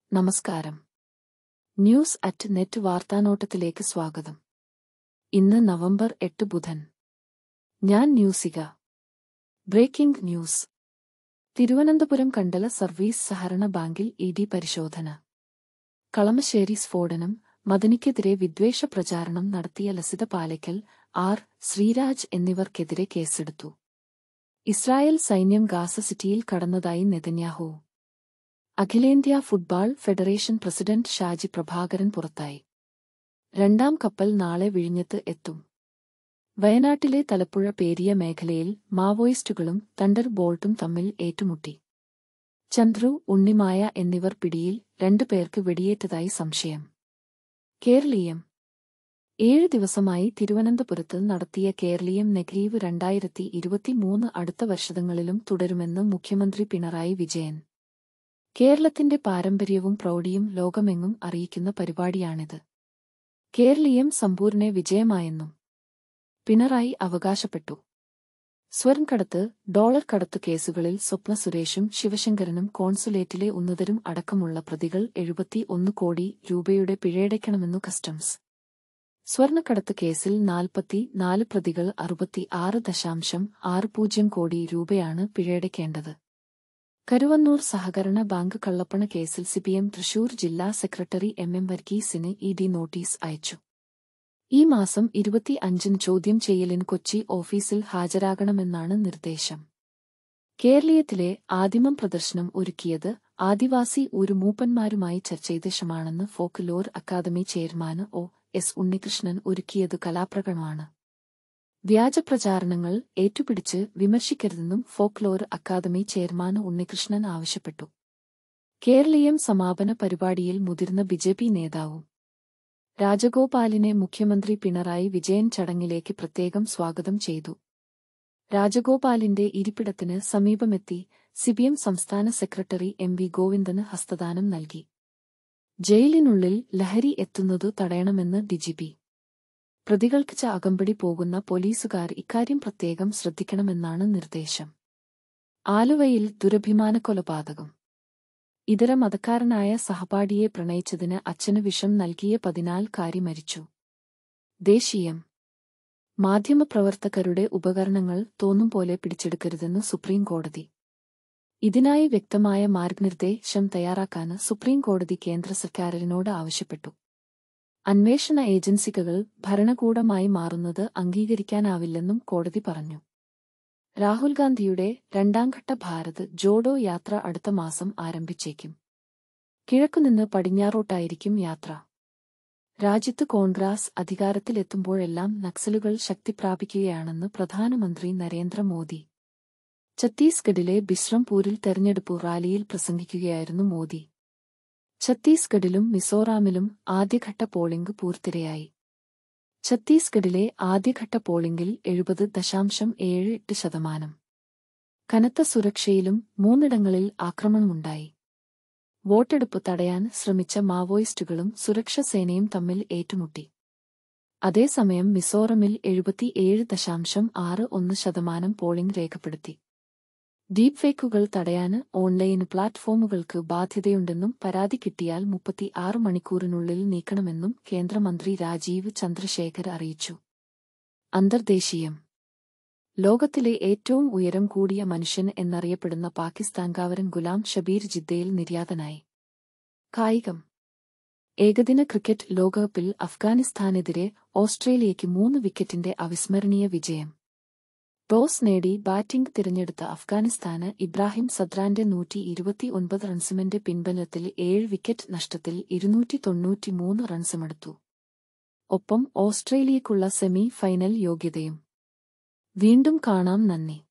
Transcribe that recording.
നമസ്കാരം news at net വാർത്താനോട്ടത്തിലേക്ക് സ്വാഗതം ഇന്ന് നവംബർ എട്ട് ബുധൻ ഞാൻ ന്യൂസിക breaking news Thiruvananthapuram Kandala service സഹകരണ ബാങ്കിൽ ഇ ഡി പരിശോധന കളമശ്ശേരി സ്ഫോടനം മദനിക്കെതിരെ വിദ്വേഷ പ്രചാരണം നടത്തിയ ലസിത പാലയ്ക്കൽ ആർ ശ്രീരാജ് എന്നിവർക്കെതിരെ കേസെടുത്തു ഇസ്രായേൽ സൈന്യം ഗാസ സിറ്റിയിൽ കടന്നതായി നെതന്യാഹു അഖിലേന്ത്യാ football federation president Shaji Prabhakaran പുറത്തായി രണ്ടാം കപ്പൽ നാളെ വിഴിഞ്ഞത്ത് എത്തും വയനാട്ടിലെ തലപ്പുഴ പേരിയ മേഖലയിൽ മാവോയിസ്റ്റുകളും തണ്ടർ ബോൾട്ടും തമ്മിൽ ഏറ്റുമുട്ടി ചന്ദ്രു ഉണ്ണിമായ എന്നിവർ പിടിയിൽ രണ്ടു പേർക്ക് വെടിയേറ്റതായി സംശയം കേരളീയം ഏഴ് ദിവസമായി തിരുവനന്തപുരത്ത് നടത്തിയ കേരളീയം നെഗറ്റീവ് രണ്ടായിരത്തി ഇരുപത്തിമൂന്ന് അടുത്ത വർഷങ്ങളിലും തുടരുമെന്ന് മുഖ്യമന്ത്രി പിണറായി വിജയൻ കേരളത്തിന്റെ പാരമ്പര്യവും പ്രൗഢിയും ലോകമെങ്ങും അറിയിക്കുന്ന പരിപാടിയാണിത് കേരളീയം സമ്പൂർണ്ണ വിജയമായെന്നും പിണറായി അവകാശപ്പെട്ടു സ്വർണ്ണക്കടത്ത് ഡോളർ കടത്തു കേസുകളിൽ സ്വപ്ന സുരേഷും ശിവശങ്കരനും കോൺസുലേറ്റിലെ ഉന്നതരും അടക്കമുള്ള പ്രതികൾ എഴുപത്തി ഒന്ന് കോടി രൂപയുടെ പിഴയടയ്ക്കണമെന്നു കസ്റ്റംസ് സ്വർണ്ണക്കടത്ത് കേസിൽ നാൽപ്പത്തി നാല് പ്രതികൾ അറുപത്തി ആറ് ദശാംശം ആറ് പൂജ്യം കോടി രൂപയാണ് പിഴയടയ്ക്കേണ്ടത് കരുവന്നൂർ സഹകരണ ബാങ്ക് കള്ളപ്പണ കേസിൽ സിപിഎം തൃശൂർ ജില്ലാ സെക്രട്ടറി എം എം വർഗീസിന് ഇ ഡി നോട്ടീസ് അയച്ചു ഈ മാസം ഇരുപത്തി അഞ്ചിന് ചോദ്യം ചെയ്യലിന് കൊച്ചി ഓഫീസിൽ ഹാജരാകണമെന്നാണ് നിർദ്ദേശം കേരളീയത്തിലെ ആദിമം പ്രദർശനം ഒരുക്കിയത് ആദിവാസി ഒരു മൂപ്പന്മാരുമായി ചർച്ചെയ്തശമാണെന്ന് ഫോക്ക് ലോർ അക്കാദമി ചെയർമാന് ഒ എസ് ഉണ്ണികൃഷ്ണൻ ഒരുക്കിയത് കലാപ്രകടനമാണ് വ്യാജപ്രചാരണങ്ങൾ ഏറ്റുപിടിച്ച് വിമർശിക്കരുതെന്നും ഫോക്ലോർ അക്കാദമി ചെയർമാൻ ഉണ്ണികൃഷ്ണൻ ആവശ്യപ്പെട്ടു കേരളീയം സമാപന പരിപാടിയിൽ മുതിർന്ന ബിജെപി നേതാവും രാജഗോപാലിനെ മുഖ്യമന്ത്രി പിണറായി വിജയൻ ചടങ്ങിലേക്ക് പ്രത്യേകം സ്വാഗതം ചെയ്തു രാജഗോപാലിന്റെ ഇരിപ്പിടത്തിന് സമീപമെത്തി സിപിഎം സംസ്ഥാന സെക്രട്ടറി എം വി ഗോവിന്ദന് ഹസ്തദാനം നൽകി ജയിലിനുള്ളിൽ ലഹരി എത്തുന്നതു തടയണമെന്ന് ഡിജിപി പ്രതികൾക്ക് ച അകമ്പടി പോകുന്ന പോലീസുകാർ ഇക്കാര്യം പ്രത്യേകം ശ്രദ്ധിക്കണമെന്നാണ് നിർദ്ദേശം ആലുവയിൽ ദുരഭിമാന കൊലപാതകം ഇതര മതക്കാരനായ സഹപാഠിയെ പ്രണയിച്ചതിന് അച്ഛന് വിഷം നൽകിയ പതിനാൽക്കാരി മരിച്ചു ദേശീയം മാധ്യമപ്രവർത്തകരുടെ ഉപകരണങ്ങൾ തോന്നും പോലെ പിടിച്ചെടുക്കരുതെന്ന് സുപ്രീം കോടതി ഇതിനായി വ്യക്തമായ മാർഗനിർദ്ദേശം തയ്യാറാക്കാൻ സുപ്രീം കോടതി കേന്ദ്ര സർക്കാരിനോട് ആവശ്യപ്പെട്ടു അന്വേഷണ ഏജൻസികൾ ഭരണകൂടമായി മാറുന്നത് അംഗീകരിക്കാനാവില്ലെന്നും കോടതി പറഞ്ഞു രാഹുൽ ഗാന്ധിയുടെ രണ്ടാംഘട്ട ഭാരത് ജോഡോ യാത്ര അടുത്ത മാസം ആരംഭിച്ചേക്കും കിഴക്കുനിന്ന് പടിഞ്ഞാറോട്ടായിരിക്കും യാത്ര രാജ്യത്ത് കോൺഗ്രസ് അധികാരത്തിലെത്തുമ്പോഴെല്ലാം നക്സലുകൾ ശക്തി പ്രാപിക്കുകയാണെന്ന് പ്രധാനമന്ത്രി നരേന്ദ്രമോദി ഛത്തീസ്ഗഡിലെ ബിശ്രംപൂരിൽ തെരഞ്ഞെടുപ്പ് റാലിയിൽ പ്രസംഗിക്കുകയായിരുന്നു മോദി ഛത്തീസ്ഗഡിലും മിസോറാമിലും ആദ്യഘട്ട പോളിംഗ് പൂർത്തിരയായി ഛത്തീസ്ഗഡിലെ ആദ്യഘട്ട പോളിംഗിൽ എഴുപത് ദശാംശം ഏഴ് എട്ട് ശതമാനം കനത്ത സുരക്ഷയിലും മൂന്നിടങ്ങളിൽ ആക്രമണമുണ്ടായി വോട്ടെടുപ്പ് തടയാൻ ശ്രമിച്ച മാവോയിസ്റ്റുകളും സുരക്ഷാസേനയും തമ്മിൽ ഏറ്റുമുട്ടി അതേസമയം മിസോറമിൽ എഴുപത്തിയേഴ് ദശാംശം ആറ് ഒന്ന് ശതമാനം പോളിംഗ് രേഖപ്പെടുത്തി ഡീപ് ഫേക്കുകൾ തടയാന് ഓൺലൈൻ പ്ലാറ്റ്ഫോമുകൾക്ക് ബാധ്യതയുണ്ടെന്നും പരാതി കിട്ടിയാൽ മുപ്പത്തിയാറ് മണിക്കൂറിനുള്ളിൽ നീക്കണമെന്നും കേന്ദ്രമന്ത്രി രാജീവ് ചന്ദ്രശേഖർ അറിയിച്ചു അന്തർദേശീയം ലോകത്തിലെ ഏറ്റവും ഉയരം കൂടിയ മനുഷ്യൻ എന്നറിയപ്പെടുന്ന പാകിസ്ഥാൻകാവരൻ ഗുലാം ഷബീർ ജിദ്ദയിൽ നിര്യാതനായി കായികം ഏകദിന ക്രിക്കറ്റ് ലോകകപ്പിൽ അഫ്ഗാനിസ്ഥാനെതിരെ ഓസ്ട്രേലിയയ്ക്ക് മൂന്ന് വിക്കറ്റിന്റെ അവിസ്മരണീയ വിജയം ടോസ് നേടി ബാറ്റിംഗ് തിരഞ്ഞെടുത്ത അഫ്ഗാനിസ്ഥാന് ഇബ്രാഹിം സദ്രാന്റെ നൂറ്റി ഇരുപത്തിയൊൻപത് റൺസുമെന്റെ പിൻബലത്തിൽ ഏഴ് വിക്കറ്റ് നഷ്ടത്തിൽ ഇരുന്നൂറ്റി തൊണ്ണൂറ്റിമൂന്ന് റൺസുമെടുത്തു ഒപ്പം ഓസ്ട്രേലിയയ്ക്കുള്ള സെമി ഫൈനൽ യോഗ്യതയും വീണ്ടും കാണാം നന്ദി